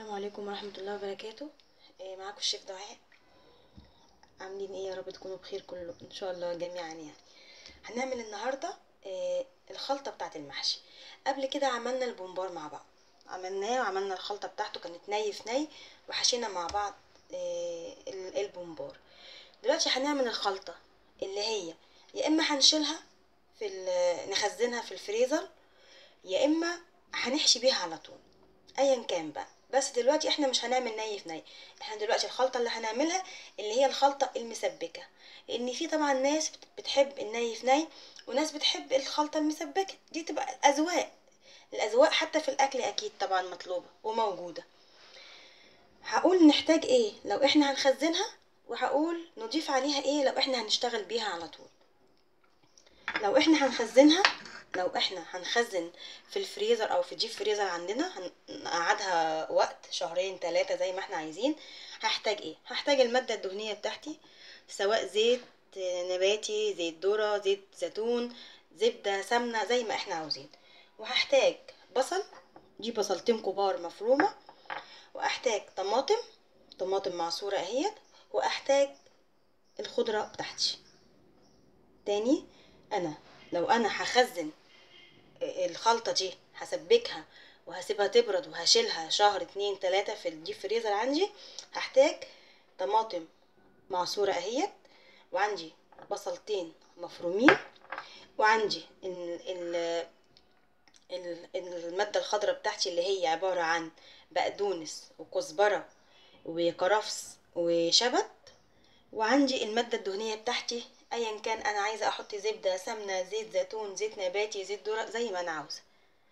السلام عليكم ورحمة الله وبركاته إيه معاكم الشيف دعاء عاملين ايه يا رب تكونوا بخير كله ان شاء الله جميعا يعني هنعمل النهاردة إيه الخلطة بتاعة المحشي قبل كده عملنا البومبار مع بعض عملناه وعملنا الخلطة بتاعته كانت ني في ني وحشينا مع بعض إيه ال- البومبار دلوقتي هنعمل الخلطة اللي هي يا اما هنشيلها في ال- نخزنها في الفريزر يا اما هنحشي بيها على طول ايا كان بقى بس دلوقتي احنا مش هنعمل ني في ني احنا دلوقتي الخلطه اللي هنعملها اللي هي الخلطه المسبكه لان في طبعا ناس بت- بتحب الني في ني وناس بتحب الخلطه المسبكه دي تبقى الاذواق الاذواق حتى في الاكل اكيد طبعا مطلوبه وموجوده هقول نحتاج ايه لو احنا هنخزنها وهقول نضيف عليها ايه لو احنا هنشتغل بيها على طول لو احنا هنخزنها لو احنا هنخزن في الفريزر او في الديب فريزر عندنا هنقعدها وقت شهرين ثلاثة زي ما احنا عايزين هحتاج ايه هحتاج المادة الدهنية بتاعتي سواء زيت نباتي زيت ذرة زيت زيتون زبدة سمنة زي ما احنا عاوزين وهحتاج بصل دي بصلتين كبار مفرومة واحتاج طماطم طماطم معصورة اهيت واحتاج الخضرة بتاعتي تاني انا لو انا هخزن الخلطة دي هسبكها وهسيبها تبرد وهشيلها شهر اتنين تلاتة في الديب فريزر عندي هحتاج طماطم معصورة اهيت وعندي بصلتين مفرومين وعندي ال ال ال- المادة الخضراء بتاعتي اللي هي عبارة عن بقدونس وكزبرة وكرفس وشبت وعندي المادة الدهنية بتاعتي ايا كان انا عايزة احط زبدة سمنة زيت زيتون زيت نباتي زيت ذرة زي ما انا عاوزة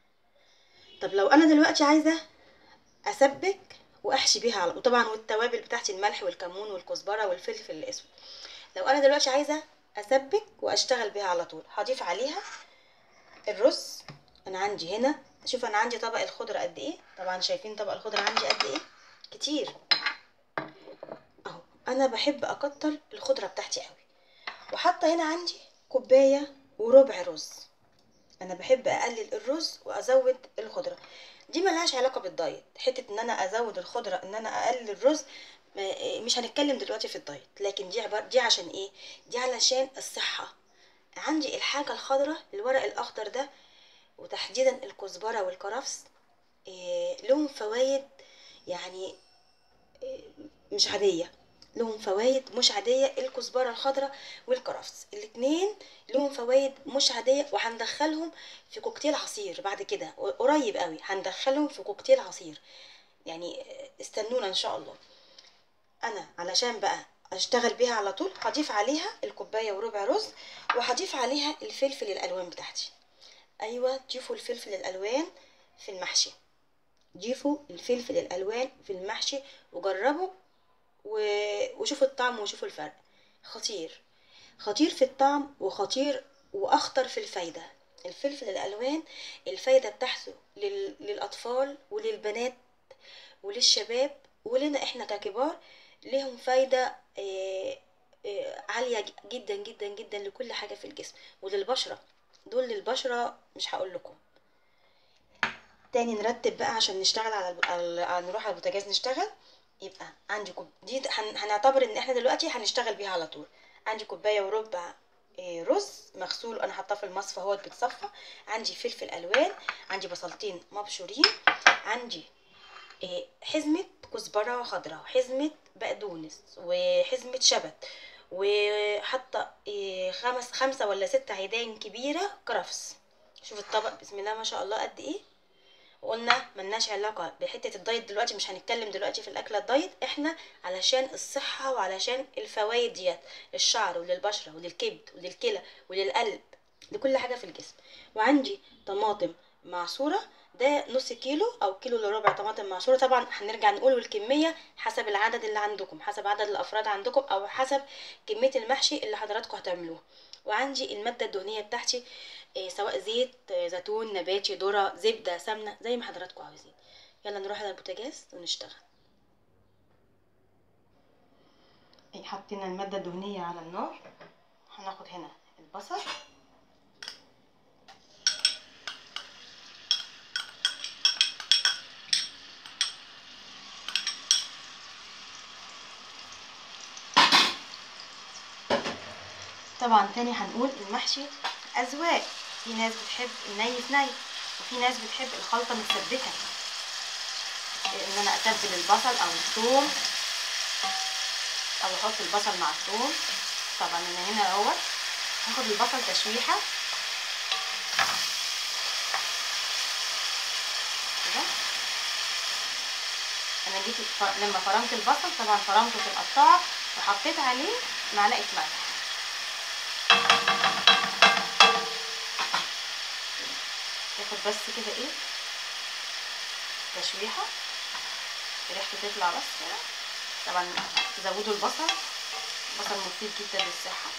طب لو انا دلوقتي عايزة اسبك واحشي بيها على وطبعا والتوابل بتاعتي الملح والكمون والكزبرة والفلفل الاسود لو انا دلوقتي عايزة اسبك واشتغل بيها على طول هضيف عليها الرز انا عندي هنا شوف انا عندي طبق الخضرة قد ايه طبعا شايفين طبق الخضرة عندي قد ايه كتير اهو انا بحب اكتر الخضرة بتاعتي قوي وحاطه هنا عندي كوبايه وربع رز انا بحب اقلل الرز وازود الخضره دي ملهاش علاقه بالدايت حته ان انا ازود الخضره ان انا اقلل الرز ما- مش هنتكلم دلوقتي في الدايت لكن دي عبارة دي عشان ايه دي علشان الصحه عندي الحاجه الخضراء الورق الاخضر ده وتحديدا الكزبره والكرفس إيه لهم فوائد يعني مش عادية لهم فوائد مش عادية الكزبرة الخضراء والكرفس الاتنين لهم فوائد مش عادية وهندخلهم في كوكتيل عصير بعد كده قريب قوي هندخلهم في كوكتيل عصير يعني استنونا ان شاء الله انا علشان بقى اشتغل بيها على طول هضيف عليها الكوباية وربع رز وهضيف عليها الفلفل الالوان بتاعتي ايوه ضيفوا الفلفل الالوان في المحشي ضيفوا الفلفل الالوان في المحشي وجربوا و... وشوفوا الطعم وشوفوا الفرق خطير خطير في الطعم وخطير واخطر في الفايده الفلفل الالوان الفايده بتاعته لل... للاطفال وللبنات وللشباب ولنا احنا ككبار لهم فايده آه، آه، عاليه جدا جدا جدا لكل حاجه في الجسم وللبشره دول للبشره مش هقول لكم تاني نرتب بقى عشان نشتغل على, الب... على... على نروح على البوتاجاز نشتغل يبقى عندي كوب دي هن... هنعتبر ان احنا دلوقتي هنشتغل بيها على طول عندي كوبايه وربع إيه، رز مغسول انا حاطاه في المصفى هو بيتصفى عندي فلفل الوان عندي بصلتين مبشورين عندي إيه، حزمه كزبره خضراء وحزمه بقدونس وحزمه شبت وحاطه إيه، خمس خمسه ولا ست عيدان كبيره كرفس شوف الطبق بسم الله ما شاء الله قد ايه وقلنا ملناش علاقة بحتة الدايت دلوقتي مش هنتكلم دلوقتي في الأكلة الدايت احنا علشان الصحة وعلشان الفوائد ديت للشعر وللبشرة وللكبد وللكلى وللقلب لكل حاجة في الجسم وعندي طماطم معصورة ده نص كيلو أو كيلو إلا ربع طماطم معصورة طبعا هنرجع نقول الكمية حسب العدد اللي عندكم حسب عدد الأفراد عندكم أو حسب كمية المحشي اللي حضراتكم هتعملوه وعندي المادة الدهنية بتاعتي إيه، سواء زيت آه، زيتون نباتي ذرة زبدة سمنة زي ما حضراتكم عاوزين يلا نروح على البوتاجاز ونشتغل اي حطينا المادة الدهنية على النار هناخد هنا البصل طبعا تاني هنقول المحشي اذواق في ناس بتحب الني في ني وفي ناس بتحب الخلطه متسبكه ان انا اتبل البصل او الثوم او احط البصل مع الثوم طبعا انا هنا اهوت هاخد البصل تشويحه كده انا جيت ف- لما فرمت البصل طبعا فرمته في القطاعه وحطيت عليه معلقه ملح ياخد بس كده ايه تشويحه ريحته تطلع بس كده طبعا تزودوا البصل البصل مفيد جدا للصحه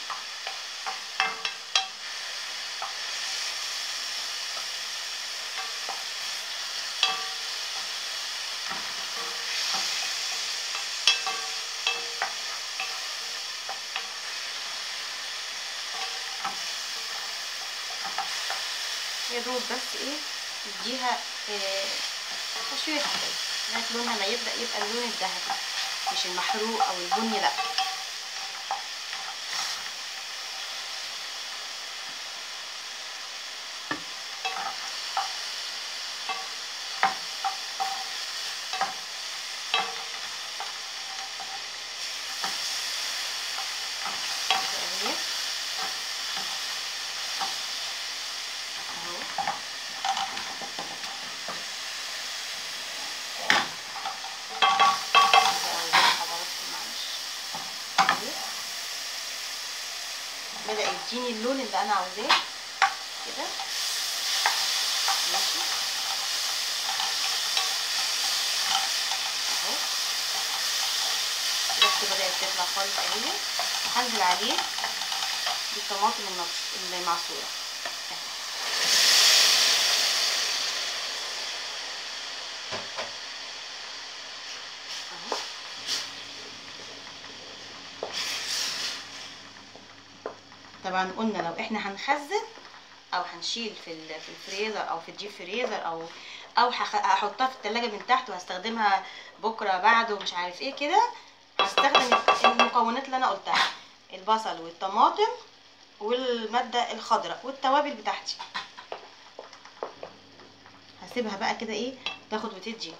يا دوب بس ايه نديها إيه تشويحه كده لغايه لونها ما يبدا يبقى اللون الذهبي مش المحروق او البني لا تقليب. اهو بدأ يديني اللون اللي انا عاوزاه كده ماشي اهو ريحته بدأت تطلع خالص اهي هنزل عليه بالطماطم المبش- المعصورة اهو طبعا قلنا لو احنا هنخزن او هنشيل في ال- في الفريزر او في الديب فريزر او او هخ- هحطها في التلاجة من تحت وهستخدمها بكره بعده ومش عارف ايه كده هستخدم المكونات اللي انا قلتها البصل والطماطم والماده الخضراء والتوابل بتاعتي هسيبها بقى كده ايه تاخد وتدي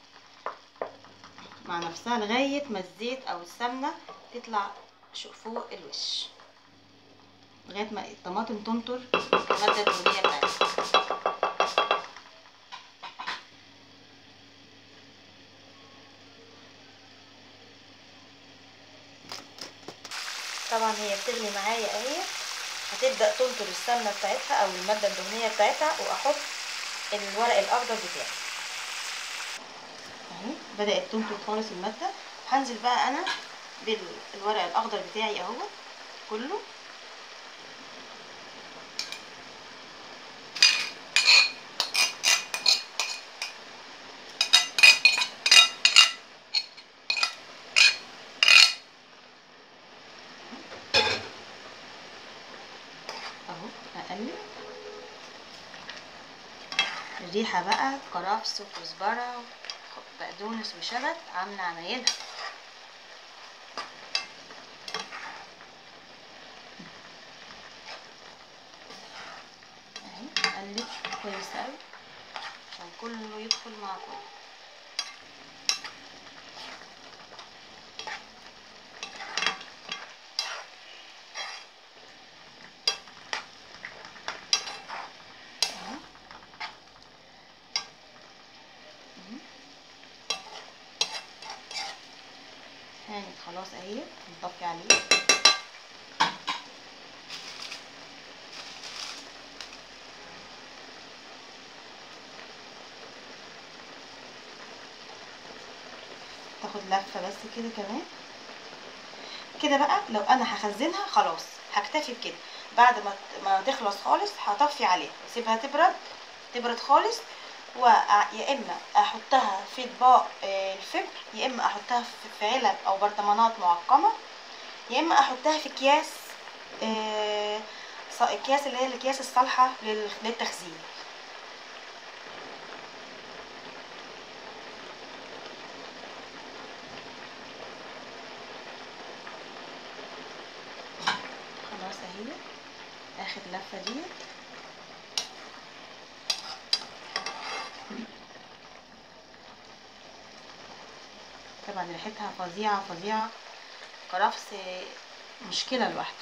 مع نفسها لغايه ما الزيت او السمنه تطلع شو- فوق الوش لغايه ما الطماطم تنطر الماده الدهنيه بتاعتها طبعا هي بتغلي معايا اهي هتبدا تنطر السمنه بتاعتها او الماده الدهنيه بتاعتها واحط الورق الاخضر بتاعي اهي بدات تنطر خالص الماده هنزل بقى انا بالورق الاخضر بتاعي اهو كله اهو اقلب الريحه بقى كرفس وكزبره وبقدونس وشبت عامله عمايلها اهي اقلب كويس قوي عشان كله يدخل مع كله اهو مم. هانت خلاص اهي نطفي عليه تاخد لفه بس كده كمان كده بقى لو انا هخزنها خلاص هكتفي بكده بعد ما ما تخلص خالص هطفي عليها اسيبها تبرد تبرد خالص ويا اما احطها في اطباق آه، الفبر يا اما احطها في- في علب او برطمانات معقمه يا اما احطها في اكياس آه، ص- اكياس اللي هي الاكياس الصالحه لل- للتخزين خلاص اهي اهي اخر لفه دي طبعا ريحتها فظيعه فظيعه كرفس مشكله لوحده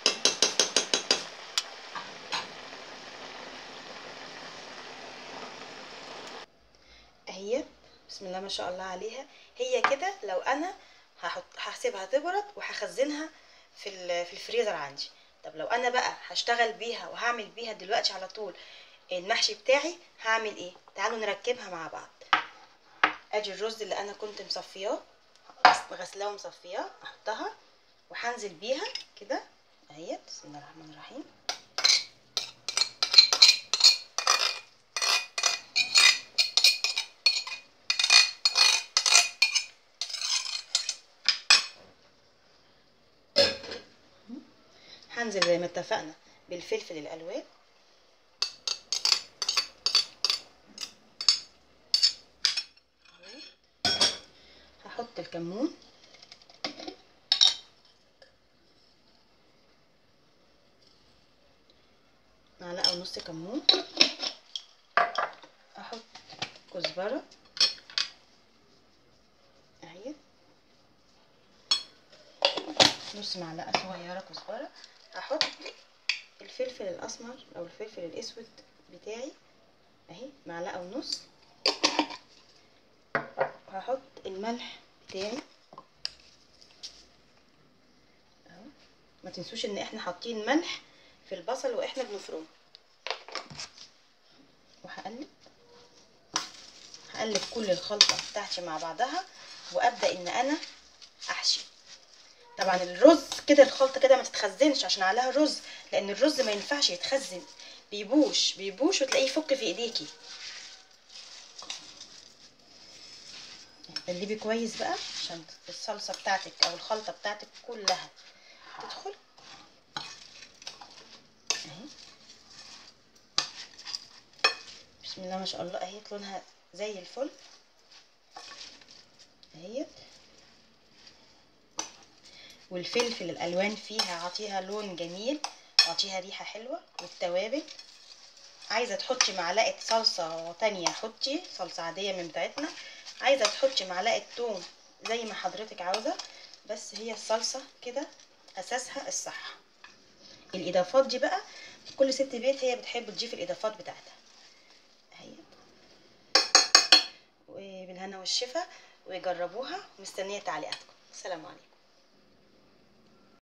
اهي بسم الله ما شاء الله عليها هي كده لو انا هحط هسيبها تبرد وهخزنها في ال- في الفريزر عندي طب لو انا بقى هشتغل بيها وهعمل بيها دلوقتي على طول المحشي بتاعي هعمل ايه تعالوا نركبها مع بعض ادي الرز اللي انا كنت مصفياه غسلاه ومصفياه احطها وهنزل بيها كده اهيت بسم الله الرحمن الرحيم هنزل زي ما اتفقنا بالفلفل الالوان هحط الكمون معلقه ونص كمون احط كزبره اهي نص معلقه صغيره كزبره هحط الفلفل الاسمر او الفلفل الاسود بتاعي اهي معلقه ونص هحط الملح بتاعي اهو ما تنسوش ان احنا حاطين ملح في البصل واحنا بنفرمه وهقلب هقلب كل الخلطه بتاعتي مع بعضها وابدا ان انا احشي طبعا الرز كده الخلطه كده ما تتخزنش عشان عليها رز لان الرز ما ينفعش يتخزن بيبوش بيبوش وتلاقيه يفك في ايديكي قلبي كويس بقى عشان الصلصه بتاعتك او الخلطه بتاعتك كلها تدخل اهي بسم الله ما شاء الله اهي لونها زي الفل اهيت والفلفل الالوان فيها عطيها لون جميل عطيها ريحه حلوه والتوابل عايزه تحطي معلقه صلصه تانية حطي صلصه عاديه من بتاعتنا عايزه تحطي معلقه توم زي ما حضرتك عاوزه بس هي الصلصه كده اساسها الصحه الاضافات دي بقى كل ست بيت هي بتحب تضيف الاضافات بتاعتها اهي وبالهنا والشفا وجربوها مستنيه تعليقاتكم السلام عليكم